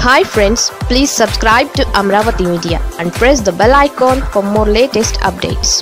hi friends please subscribe to Amaravati media and press the bell icon for more latest updates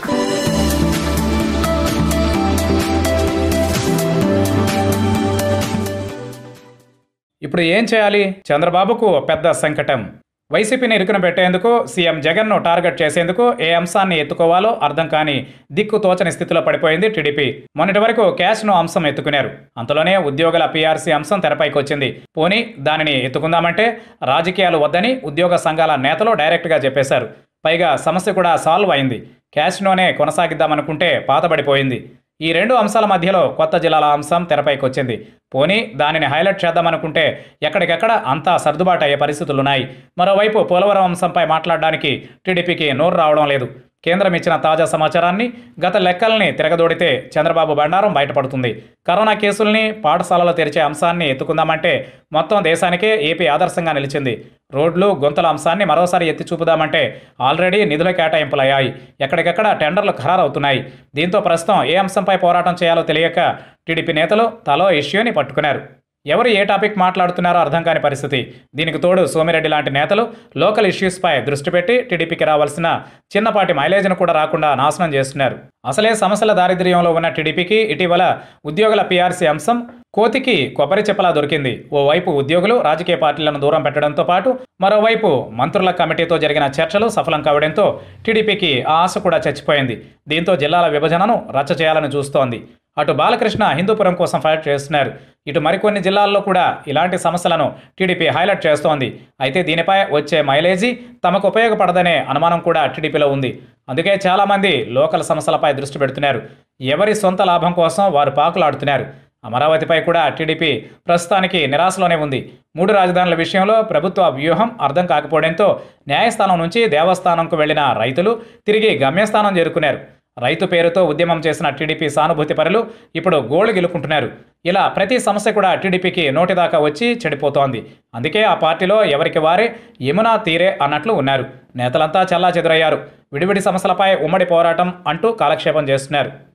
ఇప్పుడు ఏం చేయాలి చంద్రబాబుకు పెద్ద సంకటం వైసీపీని ఇరుకున పెట్టేందుకు సీఎం జగన్ను టార్గెట్ చేసేందుకు ఏ అంశాన్ని ఎత్తుకోవాలో అర్థం కాని దిక్కు తోచని స్థితిలో పడిపోయింది టీడీపీ మొన్నటి వరకు క్యాష్ను అంశం ఎత్తుకున్నారు అంతలోనే ఉద్యోగుల పీఆర్సీ అంశం తెరపైకి వచ్చింది పోనీ దానిని ఎత్తుకుందామంటే రాజకీయాలు వద్దని ఉద్యోగ సంఘాల నేతలు డైరెక్ట్గా చెప్పేశారు పైగా సమస్య కూడా సాల్వ్ అయింది క్యాష్లోనే కొనసాగిద్దామనుకుంటే పాతబడిపోయింది ఈ రెండు అంశాల మధ్యలో కొత్త జిల్లాల అంశం తెరపైకి వచ్చింది పోనీ దానిని హైలైట్ చేద్దామనుకుంటే ఎక్కడికెక్కడ అంతా సర్దుబాటు అయ్యే పరిస్థితులున్నాయి మరోవైపు పోలవరం అంశంపై మాట్లాడడానికి టీడీపీకి నోరు రావడం లేదు కేంద్రం ఇచ్చిన తాజా సమాచారాన్ని గత లెక్కల్ని తిరగదోడితే చంద్రబాబు బండారం బయటపడుతుంది కరోనా కేసుల్ని పాఠశాలలో తెరిచే అంశాన్ని ఎత్తుకుందామంటే మొత్తం దేశానికే ఏపీ ఆదర్శంగా నిలిచింది రోడ్లు గుంతల అంశాన్ని మరోసారి ఎత్తి చూపుదామంటే ఆల్రెడీ నిధుల కేటాయింపులయ్యాయి ఎక్కడికెక్కడ టెండర్లు ఖరారవుతున్నాయి దీంతో ప్రస్తుతం ఏ అంశంపై పోరాటం చేయాలో తెలియక టీడీపీ నేతలు తలో ఇష్యూని పట్టుకున్నారు ఎవరు ఏ టాపిక్ మాట్లాడుతున్నారో అర్థం కాని పరిస్థితి దీనికి తోడు సోమిరెడ్డి లాంటి నేతలు లోకల్ ఇష్యూస్పై దృష్టి పెట్టి టీడీపీకి రావాల్సిన చిన్నపాటి మైలేజ్ను కూడా రాకుండా నాశనం చేస్తున్నారు అసలే సమస్యల దారిద్ర్యంలో ఉన్న టీడీపీకి ఇటీవల ఉద్యోగుల పీఆర్సీ అంశం కోతికి కొబ్బరి చెప్పలా దొరికింది ఓవైపు ఉద్యోగులు రాజకీయ పార్టీలను దూరం పెట్టడంతో పాటు మరోవైపు మంత్రుల కమిటీతో జరిగిన చర్చలు సఫలం కావడంతో టీడీపీకి ఆ ఆశ కూడా చచ్చిపోయింది దీంతో జిల్లాల విభజనను రచ్చ చేయాలని చూస్తోంది అటు బాలకృష్ణ హిందూపురం కోసం ఫైట్ చేస్తున్నారు ఇటు మరికొన్ని జిల్లాల్లో కూడా ఇలాంటి సమస్యలను టీడీపీ హైలైట్ చేస్తోంది అయితే దీనిపై వచ్చే మైలేజీ తమకు ఉపయోగపడదనే అనుమానం కూడా టీడీపీలో ఉంది అందుకే చాలామంది లోకల్ సమస్యలపై దృష్టి పెడుతున్నారు ఎవరి సొంత లాభం కోసం వారు పాకులాడుతున్నారు అమరావతిపై కూడా టీడీపీ ప్రస్తుతానికి నిరాశలోనే ఉంది మూడు రాజధానుల విషయంలో ప్రభుత్వ వ్యూహం అర్థం కాకపోవడంతో న్యాయస్థానం నుంచి దేవస్థానంకు వెళ్లిన రైతులు తిరిగి గమ్యస్థానం చేరుకున్నారు రైతు పేరుతో ఉద్యమం చేసిన టీడీపీ సానుభూతి పరులు ఇప్పుడు గోళ్లు గెలుకుంటున్నారు ఇలా ప్రతి సమస్య కూడా టీడీపీకి నోటిదాకా వచ్చి చెడిపోతోంది అందుకే ఆ పార్టీలో ఎవరికి వారే యమునా తీరే అన్నట్లు ఉన్నారు నేతలంతా చల్లా చెదురయ్యారు విడివిడి సమస్యలపై ఉమ్మడి పోరాటం అంటూ కాలక్షేపం చేస్తున్నారు